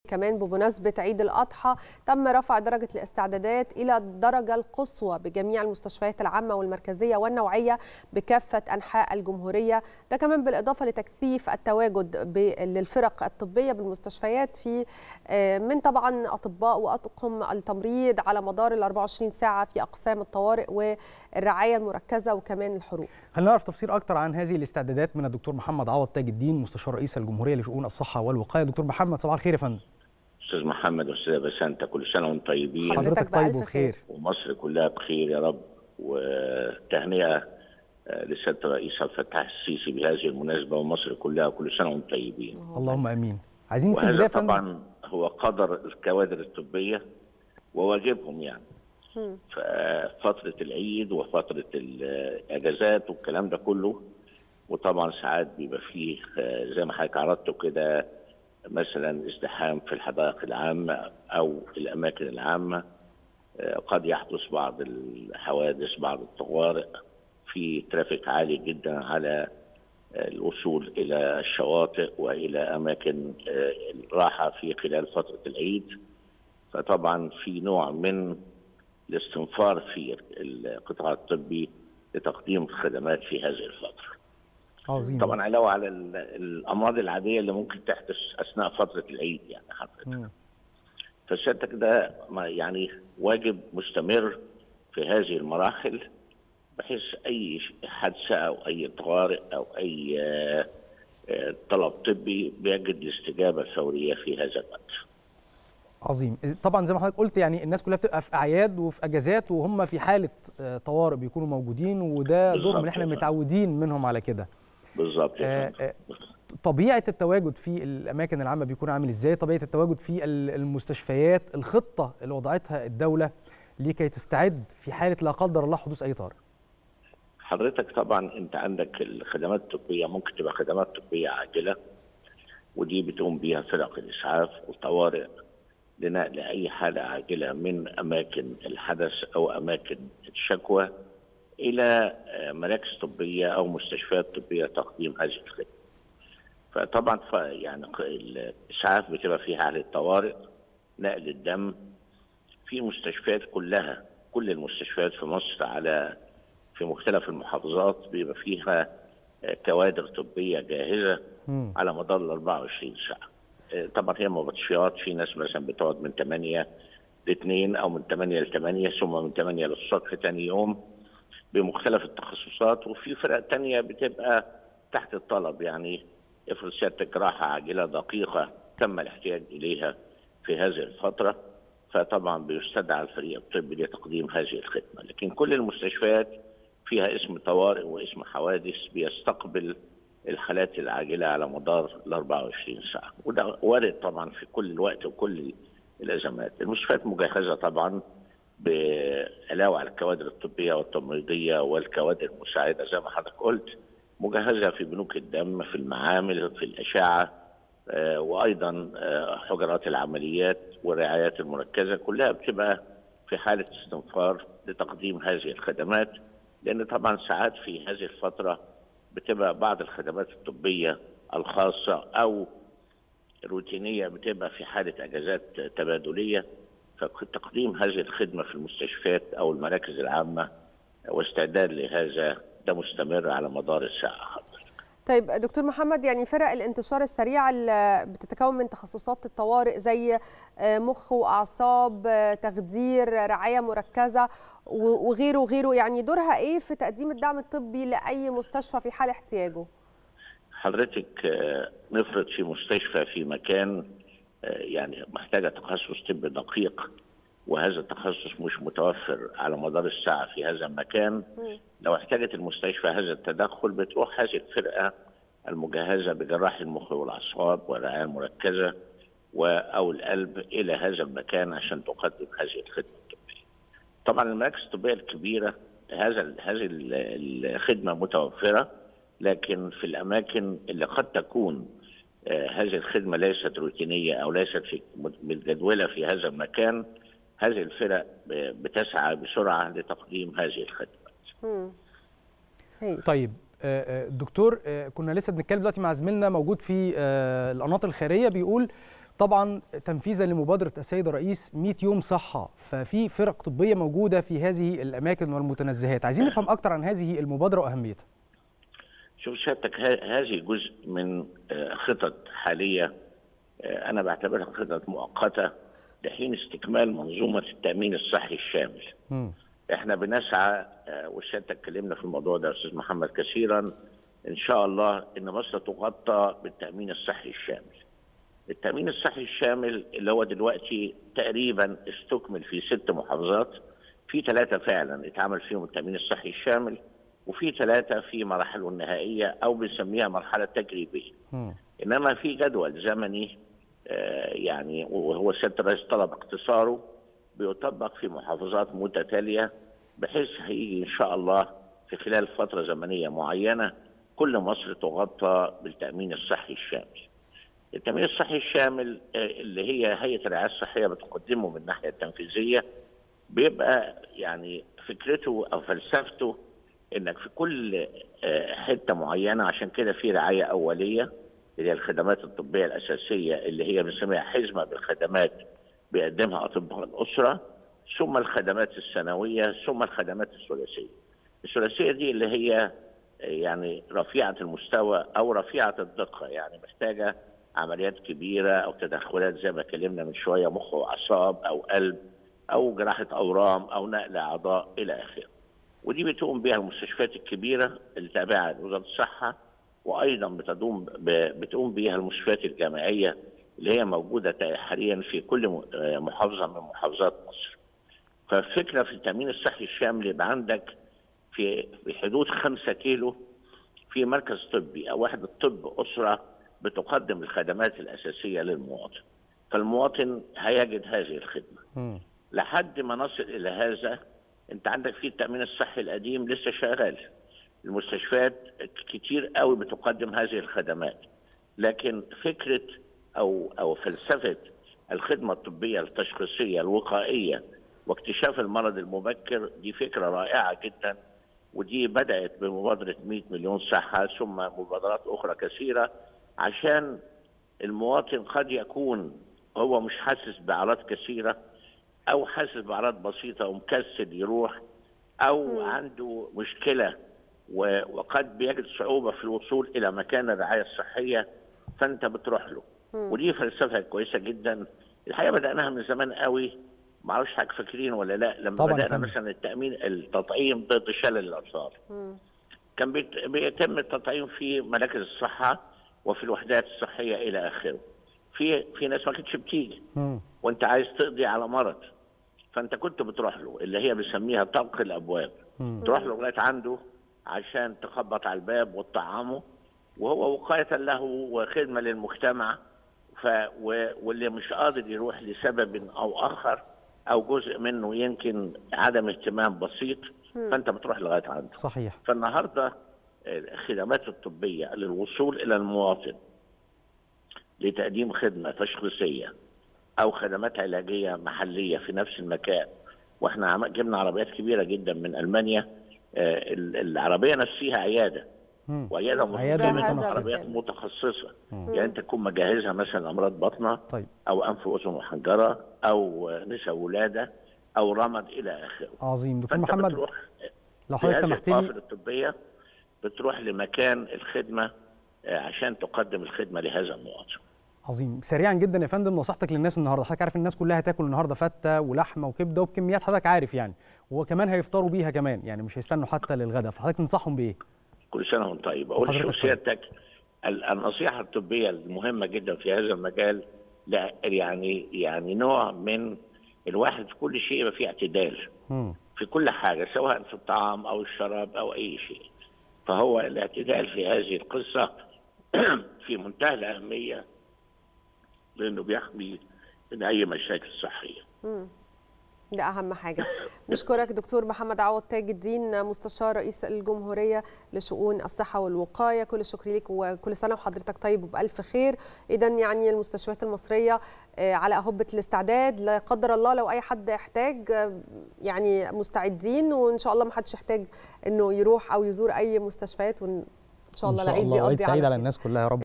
كمان بمناسبة عيد الأضحى تم رفع درجة الاستعدادات إلى الدرجة القصوى بجميع المستشفيات العامة والمركزية والنوعية بكافة أنحاء الجمهورية ده كمان بالإضافة لتكثيف التواجد للفرق الطبية بالمستشفيات في من طبعا أطباء وأطقم التمريض على مدار ال 24 ساعة في أقسام الطوارئ والرعاية المركزة وكمان الحروق هل نعرف تفسير أكثر عن هذه الاستعدادات من الدكتور محمد عوض تاج الدين مستشار رئيس الجمهورية لشؤون الصحة والوقاية دكتور محمد صباح الخير يا فندم استاذ محمد واستاذ بسنت كل سنه وانتم طيبين حضرتك طيب وبخير ومصر كلها بخير يا رب وتهنئه لسياده الرئيس عبد الفتاح السيسي بهذه المناسبه ومصر كلها كل سنه وانتم طيبين اللهم امين عايزين في وهذا البدايه طبعا هو قدر الكوادر الطبيه وواجبهم يعني ففتره العيد وفتره الاجازات والكلام ده كله وطبعا ساعات بيبقى فيه زي ما حضرتك عرضته كده مثلا ازدحام في الحدائق العامه او الاماكن العامه قد يحدث بعض الحوادث بعض الطوارئ في ترافيك عالي جدا على الوصول الى الشواطئ والى اماكن الراحه في خلال فتره العيد فطبعا في نوع من الاستنفار في القطاع الطبي لتقديم خدمات في هذه الفتره. عظيم طبعا علاوه على الامراض العاديه اللي ممكن تحدث اثناء فتره العيد يعني حضرتك. فسيادتك ده يعني واجب مستمر في هذه المراحل بحيث اي حادثه او اي طوارئ او اي طلب طبي بيجد الاستجابه الفوريه في هذا الوقت. عظيم طبعا زي ما حضرتك قلت يعني الناس كلها بتبقى في اعياد وفي اجازات وهم في حاله طوارئ بيكونوا موجودين وده دورهم اللي احنا متعودين منهم على كده بالظبط آه طبيعه التواجد في الاماكن العامه بيكون عامل ازاي طبيعه التواجد في المستشفيات الخطه اللي وضعتها الدوله لكي تستعد في حاله لا قدر الله حدوث اي طارئ حضرتك طبعا انت عندك الخدمات الطبيه ممكن تبقى خدمات طبيه عاجله ودي بتقوم بيها فرق الاسعاف والطوارئ لنقل اي حاله عاجله من اماكن الحدث او اماكن الشكوى الى مراكز طبيه او مستشفيات طبيه تقديم هذه الخدمه. فطبعا يعني الاسعاف بتبقى فيها حاله طوارئ نقل الدم في مستشفيات كلها كل المستشفيات في مصر على في مختلف المحافظات بيبقى فيها كوادر طبيه جاهزه م. على مدار ال 24 ساعه. طبعا هي مبطشيات في ناس مثلا بتقعد من 8 ل 2 او من 8 ل 8 ثم من 8 للصبح ثاني يوم بمختلف التخصصات وفي فرق تانية بتبقى تحت الطلب يعني افرض سيادتك راحة عاجلة دقيقة تم الاحتياج إليها في هذه الفترة فطبعا بيستدعى الفريق الطبي لتقديم هذه الخدمة لكن كل المستشفيات فيها اسم طوارئ واسم حوادث بيستقبل الحالات العاجلة على مدار ال 24 ساعة وده وارد طبعا في كل الوقت وكل الأزمات المستشفيات مجهزة طبعا بعلاوة على الكوادر الطبية والتمريضية والكوادر المساعدة زي ما حضرتك قلت مجهزة في بنوك الدم في المعامل في الأشعة آه وأيضا آه حجرات العمليات والرعايات المركزة كلها بتبقى في حالة استنفار لتقديم هذه الخدمات لأن طبعا ساعات في هذه الفترة بتبقى بعض الخدمات الطبية الخاصة أو روتينية بتبقى في حالة أجازات تبادلية فتقديم هذه الخدمة في المستشفيات أو المراكز العامة واستعداد لهذا ده مستمر على مدار الساعة حضرتك. طيب دكتور محمد يعني فرق الانتشار السريعة اللي بتتكون من تخصصات الطوارئ زي مخ وأعصاب تخدير رعاية مركزة وغيره وغيره يعني دورها إيه في تقديم الدعم الطبي لأي مستشفى في حال احتياجه؟ حضرتك نفرض في مستشفى في مكان يعني محتاجة تخصص طبي دقيق وهذا التخصص مش متوفر على مدار الساعة في هذا المكان لو احتاجت المستشفى هذا التدخل بتروح هذه الفرقة المجهزة بجراح المخ والأعصاب والرعاية المركزة أو القلب إلى هذا المكان عشان تقدم هذه الخدمة الطبية. طبعا المراكز الطبية الكبيرة هذا هذه الخدمة متوفرة لكن في الأماكن اللي قد تكون هذه الخدمة ليست روتينية أو ليست في متجدولة في هذا المكان هذه الفرق بتسعى بسرعة لتقديم هذه الخدمات طيب دكتور كنا لسه بنتكلم دلوقتي مع زميلنا موجود في القناطر الخيرية بيقول طبعا تنفيذا لمبادره السيد الرئيس 100 يوم صحه ففي فرق طبيه موجوده في هذه الاماكن والمتنزهات عايزين نفهم اكتر عن هذه المبادره واهميتها شوف سيادتك ه- هذه جزء من آه، خطط حاليه آه، انا بعتبرها خطط مؤقته لحين استكمال منظومه التامين الصحي الشامل. مم. احنا بنسعى آه، وسيادتك اتكلمنا في الموضوع ده يا استاذ محمد كثيرا ان شاء الله ان مصر تغطى بالتامين الصحي الشامل. التامين الصحي الشامل اللي هو دلوقتي تقريبا استكمل في ست محافظات في ثلاثه فعلا اتعمل فيهم التامين الصحي الشامل وفي ثلاثه في مراحله النهائيه او بنسميها مرحله تجريبيه. مم. انما في جدول زمني آه، يعني وهو سياده الرئيس طلب اختصاره بيطبق في محافظات متتاليه بحيث هيجي ان شاء الله في خلال فتره زمنيه معينه كل مصر تغطى بالتامين الصحي الشامل. التامين الصحي الشامل آه، اللي هي هيئه الرعايه الصحيه بتقدمه من الناحيه التنفيذيه بيبقى يعني فكرته او فلسفته انك في كل آه، حته معينه عشان كده في رعايه اوليه اللي هي الخدمات الطبيه الاساسيه اللي هي بنسميها حزمه بالخدمات بيقدمها اطباء الاسره ثم الخدمات السنويه ثم الخدمات الثلاثيه. الثلاثيه دي اللي هي آه، يعني رفيعه المستوى او رفيعه الدقه يعني محتاجه عمليات كبيره او تدخلات زي ما اتكلمنا من شويه مخ واعصاب او قلب او جراحه اورام او نقل اعضاء الى اخره. ودي بتقوم بها المستشفيات الكبيره اللي تابعه لوزاره الصحه وايضا بتقوم ب- بتقوم بها المستشفيات الجامعيه اللي هي موجوده حاليا في كل م- آه، محافظه من محافظات مصر. فالفكره في التامين الصحي الشامل يبقى عندك في في حدود خمسة كيلو في مركز طبي او وحده طب اسره بتقدم الخدمات الاساسيه للمواطن. فالمواطن هيجد هذه الخدمه. مم. لحد ما نصل الى هذا انت عندك في التامين الصحي القديم لسه شغال المستشفيات كتير قوي بتقدم هذه الخدمات لكن فكره او او فلسفه الخدمه الطبيه التشخيصيه الوقائيه واكتشاف المرض المبكر دي فكره رائعه جدا ودي بدات بمبادره 100 مليون صحه ثم مبادرات اخرى كثيره عشان المواطن قد يكون هو مش حاسس باعراض كثيره او حاسس باعراض بسيطه ومكسل يروح او مم. عنده مشكله و- وقد بيجد صعوبه في الوصول الى مكان الرعايه الصحيه فانت بتروح له مم. ودي فلسفه كويسه جدا الحقيقه بداناها من زمان قوي ما اعرفش حضرتك فاكرين ولا لا لما طبعاً يا بدانا فندم. مثلا التامين التطعيم ضد شلل الاطفال مم. كان بيت- بيتم التطعيم في مراكز الصحه وفي الوحدات الصحيه الى اخره في في ناس ما كانتش بتيجي مم. وانت عايز تقضي على مرض فانت كنت بتروح له اللي هي بنسميها طلق الابواب مم. تروح له لغايه عنده عشان تخبط على الباب وتطعمه وهو وقايه له وخدمه للمجتمع ف و... واللي مش قادر يروح لسبب او اخر او جزء منه يمكن عدم اهتمام بسيط فانت بتروح لغايه عنده صحيح فالنهارده الخدمات الطبيه للوصول الى المواطن لتقديم خدمه تشخيصيه او خدمات علاجيه محليه في نفس المكان واحنا عم- جبنا عربيات كبيره جدا من المانيا آه، ال- العربيه نفسها عياده مم. وعياده عيادة متخصصة، مجهزة عربيات بالكامل. متخصصه يعني انت تكون مجهزها مثلا امراض بطنه طيب او انف واذن وحنجره او نساء ولاده او رمد الى اخره عظيم دكتور فانت محمد بتروح لو في حضرتك هذه سمحت القوافل لي الطبيه بتروح لمكان الخدمه آه، عشان تقدم الخدمه لهذا المواطن. عظيم سريعا جدا يا فندم نصيحتك للناس النهارده حضرتك عارف الناس كلها هتاكل النهارده فته ولحمه وكبده وبكميات حضرتك عارف يعني وكمان هيفطروا بيها كمان يعني مش هيستنوا حتى للغدا فحضرتك تنصحهم بايه كل سنه وانت طيب. اقول وحضرتك شوف طيب. سيادتك ال- النصيحه الطبيه المهمه جدا في هذا المجال لا يعني يعني نوع من الواحد في كل شيء يبقى فيه اعتدال مم. في كل حاجه سواء في الطعام او الشراب او اي شيء. فهو الاعتدال في هذه القصه في منتهى الاهميه لانه بيحمي من اي مشاكل صحيه. ده اهم حاجه نشكرك دكتور محمد عوض تاج الدين مستشار رئيس الجمهوريه لشؤون الصحه والوقايه كل الشكر ليك وكل سنه وحضرتك طيب وبالف خير اذا يعني المستشفيات المصريه آه، على اهبه الاستعداد لا قدر الله لو اي حد احتاج آه، يعني مستعدين وان شاء الله ما حدش يحتاج انه يروح او يزور اي مستشفيات وان شاء الله ان شاء العيد الله وعيد يقضي سعيد على على الناس كلها يا رب